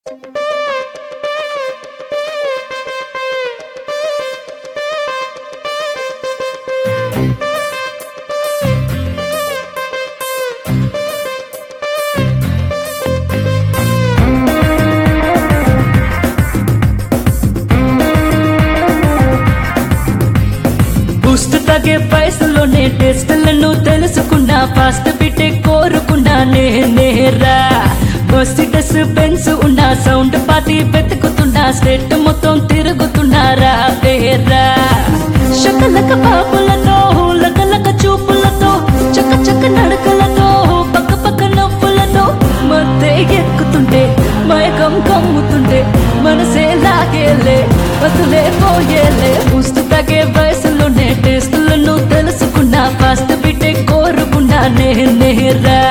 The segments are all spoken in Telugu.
పుస్తకే పైసలోనే టెస్టులను తెలుసుకున్నా ఫాస్ట్ బిట్టే కోరుకున్నా నేనేరా బస్టిటస్ బెన్స్ ఉన్న సౌండ్ పాతి వెతుకుతున్నా స్టేట్ మొత్తం తిరుగుతున్నారా పేరా శకలక పాపులతో లకలక చూపులతో చక్క చక్క నడకలతో పక్క పక్క నవ్వులతో మధ్య ఎక్కుతుంటే మైకం కమ్ముతుంటే మనసే లాగేలే బతులే పోయేలే పుస్తకే వయసులోనే టేస్టులను తెలుసుకున్నా ఫాస్ట్ బిట్టే కోరుకున్నా నేనేరా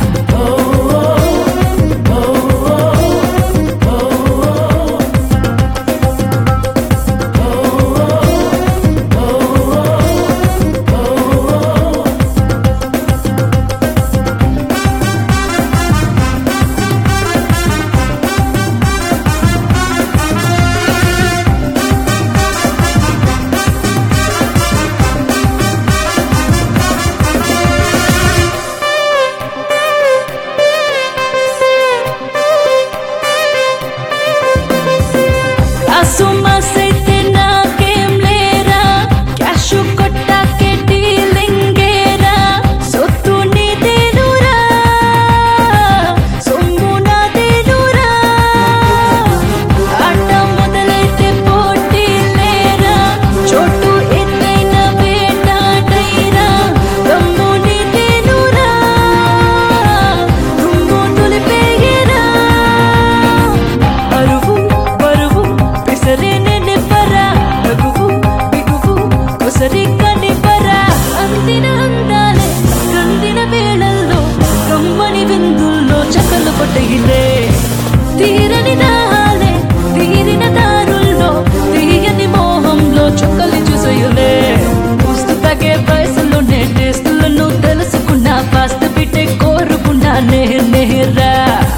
అసుమసైతే నాకేం లేరా క్యాష్ కొట్టాకే డీలింగేరా సొత్తు నీదేనురా సొమ్ము నాదేనురా ఆట మొదలైతే పోటీ లేరా చోటు ఎత్తైన వేటాడైరా దమ్ము నీదేనురా దుమ్ము దులిపేయరా అరువు బరువు పిసరేనే నివ్వరా రఘువు బిగువు కొసరి కనివ్వరా అందిన అందాలే కందిన వేళల్లో కమ్మని విందుల్లో చకలు కొట్టగిలే తీరని దాహాలే తీరిన దారుల్లో తీయని మోహంలో చుక్కలు చూసయులే పుస్తకే వయసులోనే టేస్టులను తెలుసుకున్నా ఫాస్ట్ బిట్టే కోరుకున్నా నేనేరా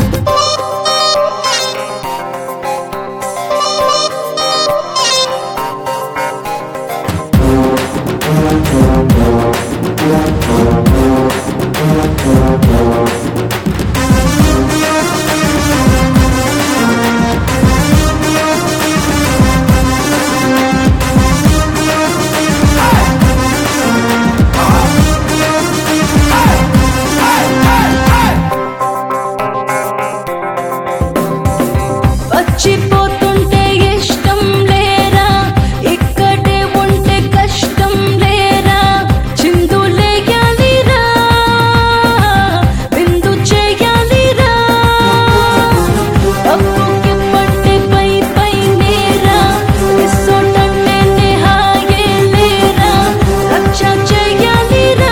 వచ్చిపోతుంటే ఇష్టం లేరా ఇక్కడే ఉంటే కష్టం లేరా చిందులేయాలిరా విందు చేయాలిరా అప్పుకి పట్టి పై పై నేరా ఇస్సోటంటే నిహాయే లేరా రక్ష చేయాలిరా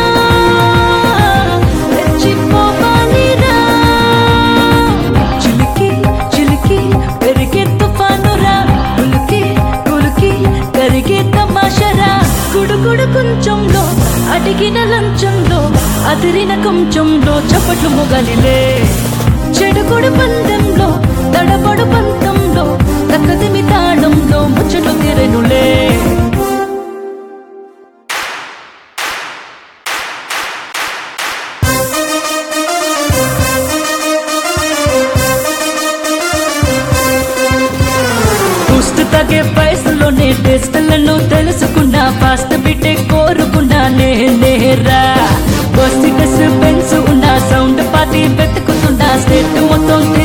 రెచ్చిపోవాలిరా చిలికి చిలికి పెరిగే తుఫానురా ఉలికి ఉలికి కరిగే తమాషరా గుడుగుడు కొంచెంలో అడిగిన లంచంలో అదిరిన కొంచెంలో చప్పట్లు మొగలిలే చెడుగుడు పందెంలో తడబడు పంతంలో తక్కదిమి తాళంలో ముచ్చట్లు తీరెనులే పుస్తకే వయసులోనే టెస్టులను తెలుసుకున్నా ఫాస్ట్ బిట్టే కోరుకున్నా నేనేరా బస్టికస్ బెన్స్ ఉన్న సౌండ్ పాతి వెతుకుతున్నా స్టేట్ మొత్తం